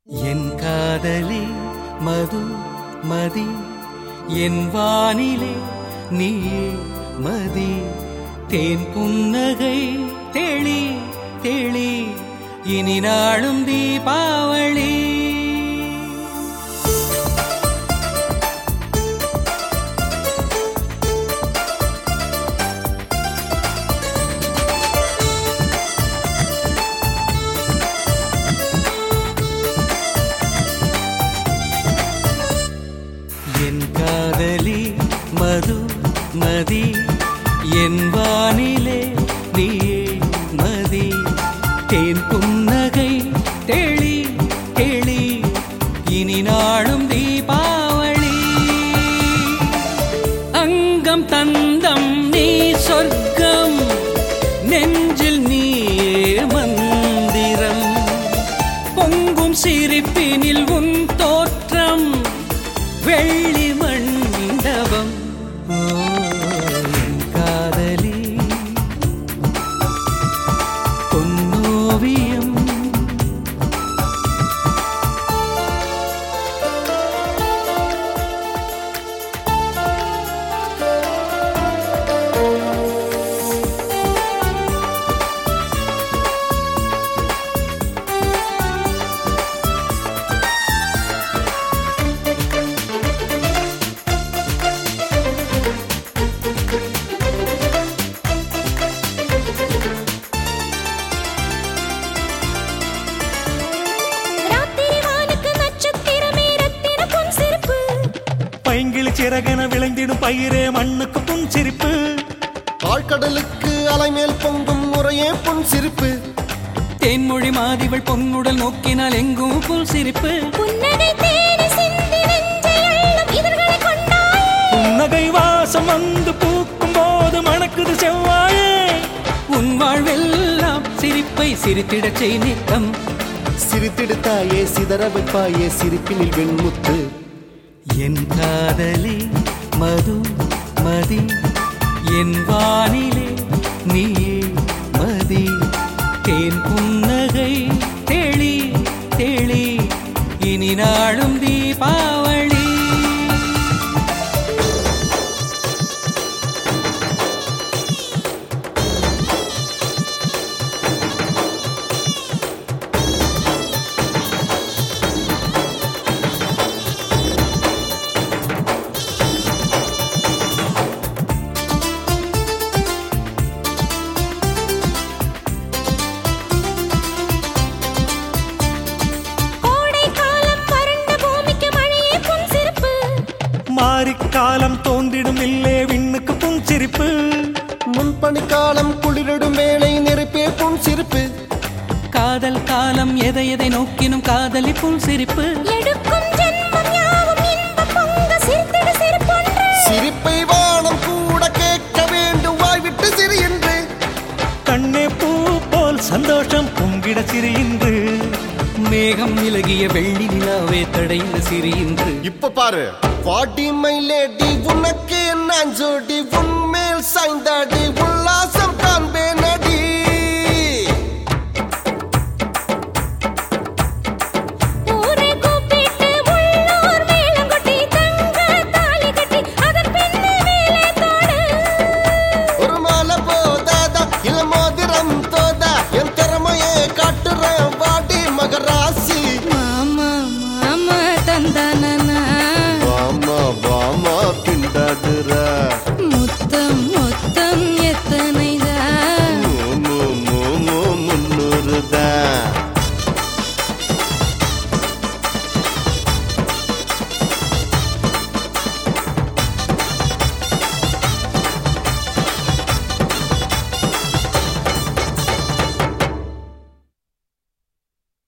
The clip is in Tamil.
என் காதலி மது மதி என் வானிலே நீயே மதி தேன் புன்னகை தெளி தெளி இனி நாளும் தீபாவளி என் காதலி மது மதி என் வானிலே நீயே மதி தேன் புன்னகை தெளி தெளி இனி நாளும் தீபாவளி அங்கம் தந்தம் நீ சொர்க்கம் நெஞ்சில் நீயே மந்திரம் பொங்கும் சிரிப்பினில் உன் தோற்றம் வெள்ளி மண்டபம் ஓ, என் காதலி பொன்னோவியம் ராத்திரி வானுக்கு நட்சத்திரமே ரத்தின பொன் சிரிப்பு பைங்கிளி சிறகென விளைந்திடும் பயிரே மண்ணுக்கு புன்சிரிப்பு ஆழ்கடலுக்கு அலைமேல் பொங்கும் முறையே பொன் சிரிப்பு தேன்மொழி மாதிவள் பொன்னுடல் நோக்கினால் எங்கும் புல் சிரிப்பு புன்னகை தேடி சிந்தி நெஞ்சை அள்ளும் இதழ்களை கொண்டாயே புன்னகை வாசம் வந்து பூக்கும் போது மணக்குது செவ்வாயே உன் வாழ்வெல்லாம் சிரிப்பை சிரித்திடச் செய் நித்தம் சிரித்திடுத்தாயே சிதற வைப்பாயே சிரிப்பினில் வெண்முத்து என் காதலி மது மதி என் வானிலே நீயே மதி தேன் புன்னகை தெளி தெளி இனி நாளும் தீபாவளி கோடை காலம் வறண்ட பூமிக்கு மழையே பொன் சிரிப்பு மாரிக்காலம் தோன்றிடும் இல்லே விண்ணுக்கு புன்சிரிப்பு முன்பனிக்காலம் குளிரிடும் வேளை நெருப்பே பொன் சிரிப்பு காதல் காலம் எதை எதை நோக்கினும் காதலி புல் சிரிப்பு எடுக்கும் ஜென்மம் யாவும் இன்ப பொங்க சிரித்திட சிரிப்பொன்று சிரிப்பை வானம் கூட கேட்க வேண்டும் வாய்விட்டு சிரி என்று கண்ணே பூ போல் சந்தோஷம் பொங்கிட சிறு இன்று மேகம் விலகிய வெள்ளி நிலாவே தடைந்த சிறு இன்று இப்ப பாரு பாட்டி மை லேடி உனக்கு நான் ஜோடி உன்மேல் சாய்ந்தாடி உள்ள